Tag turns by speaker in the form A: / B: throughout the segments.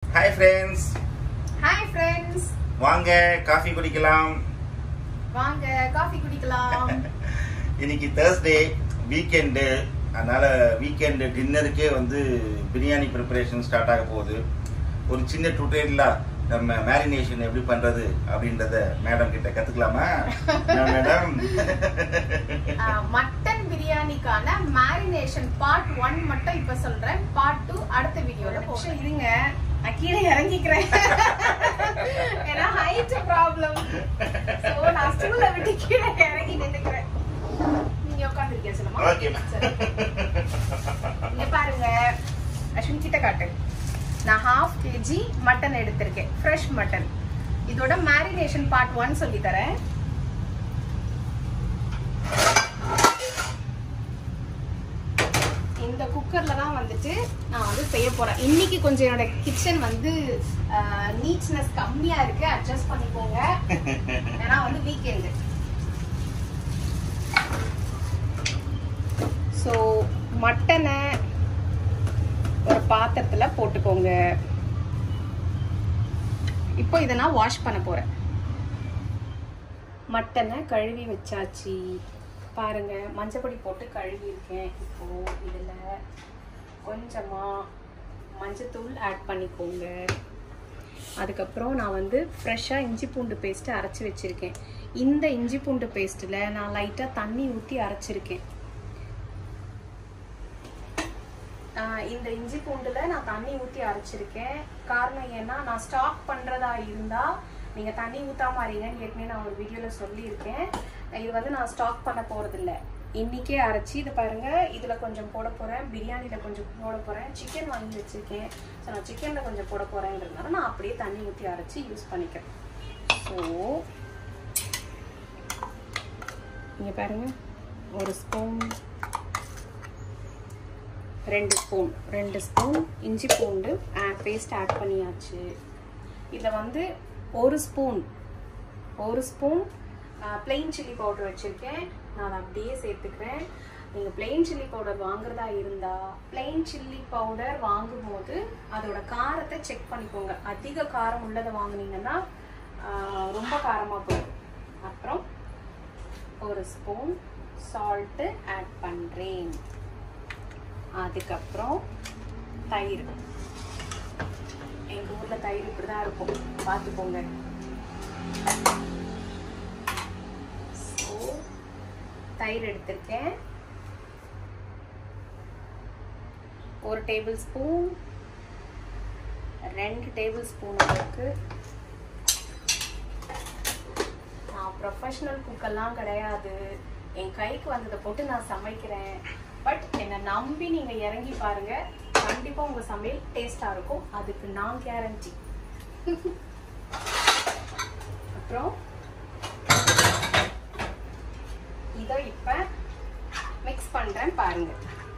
A: Hi friends
B: hi friends
A: வாங்க coffee குடிக்கலாம்
B: வாங்க காஃபி குடிக்கலாம்
A: இன்னைக்கு தேர்ஸ்டே வீக்கெண்டு அதனால வீக்கெண்டு டின்னருக்கே வந்து பிரியாணி ப்ரிப்பரேஷன் ஸ்டார்ட் ஆக போகுது ஒரு சின்ன டுட்டோரியலா நம்ம மேரினேஷன் எப்படி பண்றது அப்படின்றத மேடம் கிட்ட கத்துக்கலாமா மேடம்
B: அஹ், மட்டன் பிரியாணிக்கான மேரினேஷன் பார்ட் ஒன் மட்டும் இப்ப சொல்றேன் பார்ட் டூ அடுத்த வீடியோல போஷன் இருங்க நான் கீழே இறங்கிக்கிறேன் ஏன்னா ஹைட் ப்ராப்ளம் சோ நான் ஸ்டூல்ல விட்டு கீழே இறங்கி நின்னுக்கிறேன் நீங்க உட்கார்ந்திருக்கீங்க சொல்லுமா
A: ஓகே
B: சரி. இங்க பாருங்க அஸ்வின் கிட்ட காட்டு நான் ஹாஃப் கேஜி மட்டன் எடுத்திருக்கேன் ஃப்ரெஷ் மட்டன் இதோட மேரினேஷன் பார்ட் ஒன் சொல்லி தரேன் இந்த குக்கர்ல தான் வந்துட்டு நான் வந்து செய்ய போறேன் இன்னைக்கு கொஞ்சம் என்னோட கிச்சன் வந்து நீட்னஸ் கம்மியா இருக்கு அட்ஜஸ்ட் பண்ணிக்கோங்க ஏன்னா வந்து வீக்கெண்டு ஸோ மட்டனை ஒரு பாத்திரத்துல போட்டுக்கோங்க இப்போ இதை நான் வாஷ் பண்ண போறேன் மட்டனை கழுவி வச்சாச்சு பாருங்க மஞ்சப்பொடி போட்டு கழுவி இருக்கேன் இப்போ இதுல கொஞ்சமா மஞ்சத்தூள் ஆட் பண்ணிக்கோங்க அதுக்கப்புறம் நான் வந்து ஃப்ரெஷ்ஷாக இஞ்சி பூண்டு பேஸ்ட்டு அரைச்சி வச்சுருக்கேன் இந்த இஞ்சி பூண்டு பேஸ்ட்டில் நான் லைட்டாக தண்ணி ஊற்றி அரைச்சிருக்கேன் ஆஹ் இந்த இஞ்சி பூண்டுல நான் தண்ணி ஊத்தி அரைச்சிருக்கேன் காரணம் ஏன்னா நான் ஸ்டாக் பண்றதா இருந்தா நீங்க தண்ணி ஊத்தாம அறிங்கன்னு ஏற்கனவே நான் ஒரு வீடியோல சொல்லியிருக்கேன் இது வந்து நான் ஸ்டாக் பண்ண போறது இல்ல இன்னைக்கே அரைச்சி இது பாருங்க இதுல கொஞ்சம் போட போறேன் பிரியாணில கொஞ்சம் போட போறேன் சிக்கன் வாங்கி வச்சிருக்கேன் ஸோ நான் சிக்கன்ல கொஞ்சம் போட போறேங்கிறதுனால நான் அப்படியே தண்ணி ஊத்தி அரைச்சி யூஸ் பண்ணிக்கிறேன் ஸோ இங்க பாருங்க ஒரு ஸ்பூன் ரெண்டு ஸ்பூன் ரெண்டு ஸ்பூன் இஞ்சி பூண்டு பேஸ்ட் ஆட் பண்ணியாச்சு இதில் வந்து ஒரு ஸ்பூன் ஒரு ஸ்பூன் பிளெயின் சில்லி பவுடர் வச்சுருக்கேன் நான் அதை அப்படியே சேர்த்துக்கிறேன் நீங்கள் பிளெயின் சில்லி பவுடர் வாங்குறதா இருந்தால் பிளெயின் சில்லி பவுடர் வாங்கும்போது அதோட காரத்தை செக் பண்ணிக்கோங்க அதிக காரம் உள்ளதை வாங்குனீங்கன்னா ஆஹ், ரொம்ப காரமாக போயிடும் அப்புறம் ஒரு ஸ்பூன் சால்ட்டு ஆட் பண்ணுறேன் அதுக்கப்புறம் தயிர் எங்க ஊர்ல தயிர் இப்படிதான் இருக்கும் பார்த்துக்கோங்க So, தயிர் எடுத்திருக்கேன் ஒரு டேபிள் ஸ்பூன் ரெண்டு டேபிள் ஸ்பூன் அளவுக்கு நான் ப்ரொஃபஷனல் குக்கெல்லாம் கிடையாது என் கைக்கு வந்ததை போட்டு நான் சமைக்கிறேன் பட் என்னை நம்பி நீங்க இறங்கி பாருங்க கண்டிப்பா உங்க சமையல் டேஸ்டா இருக்கும் அதுக்கு நான் கேரண்டி அப்புறம் இதை இப்ப மிக்ஸ் பண்றேன் பாருங்க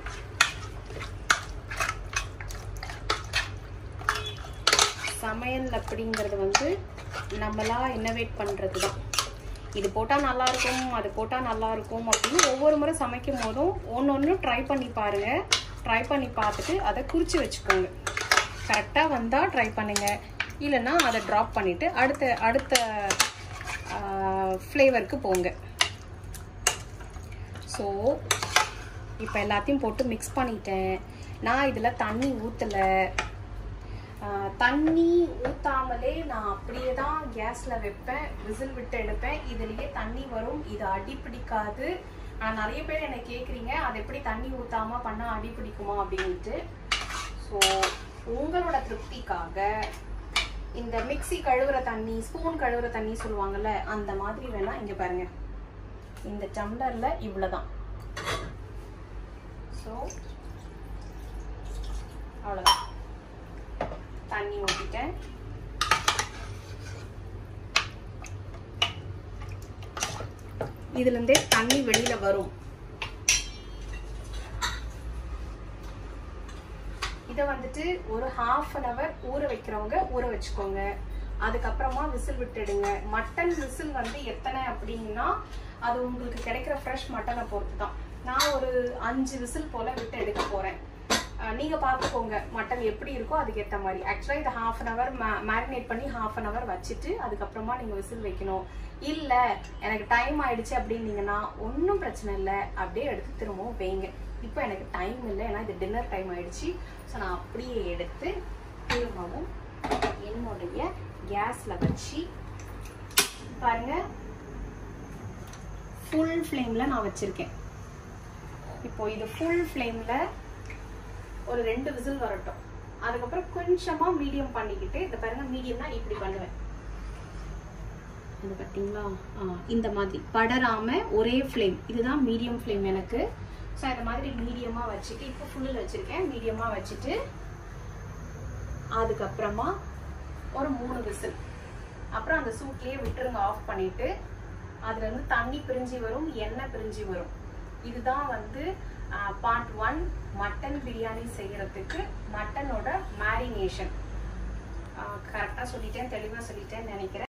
B: சமையல் அப்படிங்கிறது வந்து நம்மளா இன்னோவேட் பண்றது தான் இது போட்டால் நல்லா இருக்கும் அது போட்டால் நல்லா இருக்கும் அப்படின்னு ஒவ்வொரு முறை சமைக்கும் போதும் ஒன்று ஒன்று ட்ரை பண்ணி பாருங்க ட்ரை பண்ணி பார்த்துட்டு அதை குறித்து வச்சுக்கோங்க கரெக்டாக வந்தால் ட்ரை பண்ணுங்க இல்லைன்னா அதை ட்ராப் பண்ணிட்டு அடுத்த அடுத்த ஃப்ளேவருக்கு போங்க ஸோ இப்போ எல்லாத்தையும் போட்டு மிக்ஸ் பண்ணிட்டேன் நான் இதில் தண்ணி ஊற்றலை ஆஹ் தண்ணி ஊத்தாமலே நான் அப்படியே தான் கேஸ்ல வைப்பேன் விசில் விட்டு எடுப்பேன் இதுலயே தண்ணி வரும் இது அடி பிடிக்காது ஆனா நிறைய பேர் என்ன கேக்குறீங்க அது எப்படி தண்ணி ஊத்தாம பண்ணா அடி பிடிக்குமா அப்படின்ட்டு ஸோ உங்களோட திருப்திக்காக இந்த மிக்ஸி கழுவுற தண்ணி ஸ்பூன் கழுவுற தண்ணி சொல்லுவாங்கல்ல அந்த மாதிரி வேணா இங்க பாருங்க இந்த டம்ளர்ல இவ்வளவுதான் ஸோ அவ்வளோதான் தண்ணி ஊற்றிட்டேன் இதுல இருந்தே தண்ணி வெளியில வரும் இதை வந்துட்டு ஒரு ஹாஃப் அன் அவர் ஊற வைக்கிறவங்க ஊற வச்சுக்கோங்க அதுக்கப்புறமா விசில் விட்டுடுங்க மட்டன் விசில் வந்து எத்தனை அப்படின்னா அது உங்களுக்கு கிடைக்கிற ஃப்ரெஷ் மட்டனை பொறுத்து தான் நான் ஒரு அஞ்சு விசில் போல விட்டு எடுக்க போறேன் அஹ், நீங்க பார்த்துக்கோங்க மட்டன் எப்படி இருக்கோ அதுக்கு ஏற்ற மாதிரி ஆக்சுவலா இதை ஹாஃப் அன் அவர் மேரினேட் பண்ணி ஹாஃப் அன் அவர் வச்சுட்டு அதுக்கப்புறமா நீங்க விசில் வைக்கணும் இல்ல எனக்கு டைம் ஆயிடுச்சு அப்படின்னீங்கன்னா ஒன்றும் பிரச்சனை இல்லை அப்படியே எடுத்து திரும்பவும் வைங்க இப்போ எனக்கு டைம் இல்லை ஏன்னா இது டின்னர் டைம் ஆயிடுச்சு ஸோ நான் அப்படியே எடுத்து திரும்பவும் என்னுடைய கேஸ்ல வச்சு பாருங்க ஃபுல் ஃப்ளேம்ல நான் வச்சிருக்கேன் இப்போ இது ஃபுல் ஃப்ளேம்ல ஒரு ரெண்டு விசில் வரட்டும் அதுக்கப்புறம் கொஞ்சமா மீடியம் பண்ணிக்கிட்டு இந்த பாருங்க மீடியம்னா இப்படி பண்ணுவேன் இது பார்த்தீங்களா ஆ, இந்த மாதிரி படராம ஒரே ஃப்ளேம் இதுதான் மீடியம் ஃப்ளேம் எனக்கு ஸோ இந்த மாதிரி மீடியமா வச்சுட்டு இப்போ ஃபுல்லில் வச்சிருக்கேன் மீடியமா வச்சுட்டு அதுக்கப்புறமா ஒரு மூணு விசில் அப்புறம் அந்த சூட்லயே விட்டுருங்க ஆஃப் பண்ணிட்டு அதுல இருந்து தண்ணி பிரிஞ்சு வரும் எண்ணெய் பிரிஞ்சு வரும் இதுதான் வந்து பார்ட் ஒன் மட்டன் பிரியாணி செய்யறதுக்கு மட்டனோட மேரினேஷன் கரெக்டாக சொல்லிட்டேன் தெளிவாக சொல்லிட்டேன்னு நினைக்கிறேன்